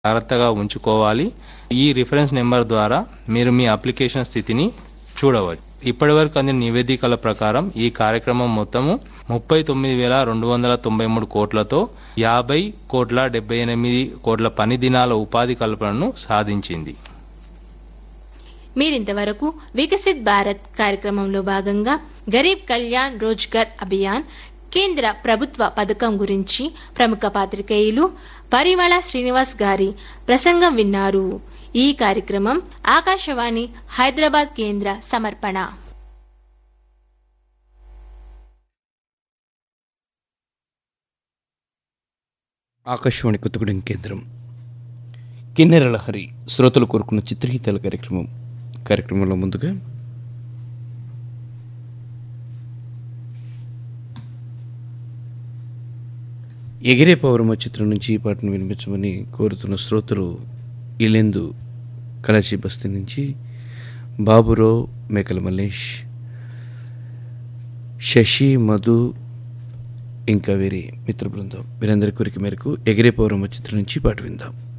జాగ్రత్తగా ఉంచుకోవాలి ఈ రిఫరెన్స్ నెంబర్ ద్వారా మీరు మీ అప్లికేషన్ స్థితిని చూడవచ్చు ఇప్పటివరకు అందిన నివేదికల ప్రకారం ఈ కార్యక్రమం మొత్తము ముప్పై తొమ్మిది వేల రెండు వందల తొంభై మూడు కోట్లతో యాభై కోట్ల డెబ్బై ఎనిమిది కోట్ల పని దినాల ఉపాధి కల్పనను సాధించింది మీరింతవరకు వికసిత్ భారత్ కార్యక్రమంలో భాగంగా గరీబ్ కళ్యాణ్ రోజ్గర్ అభియాన్ కేంద్ర ప్రభుత్వ పథకం గురించి ప్రముఖ పాత్రికేయులు పరిమళ శ్రీనివాస్ గారి ప్రసంగం విన్నారు ఈ కార్యక్రమం ఆకాశవాణి హైదరాబాద్ కేంద్ర సమర్పణ ఆకాశవాణి కొత్తగూడెం కేంద్రం కిన్నెర లహరి శ్రోతలు కోరుకున్న చిత్రగీతాల కార్యక్రమం కార్యక్రమంలో ముందుగా ఎగిరే పౌరమ చిత్రం నుంచి ఈ పాటను వినిపించమని కోరుతున్న శ్రోతలు ఇలెందు కలాచి బస్తీ నుంచి బాబురో మేకల మల్లేష్ శశి మధు ఇంకా వీరి మిత్ర బృందం వీరందరి కోరిక మేరకు ఎగిరే పౌరమ చిత్రం నుంచి పాట విందాం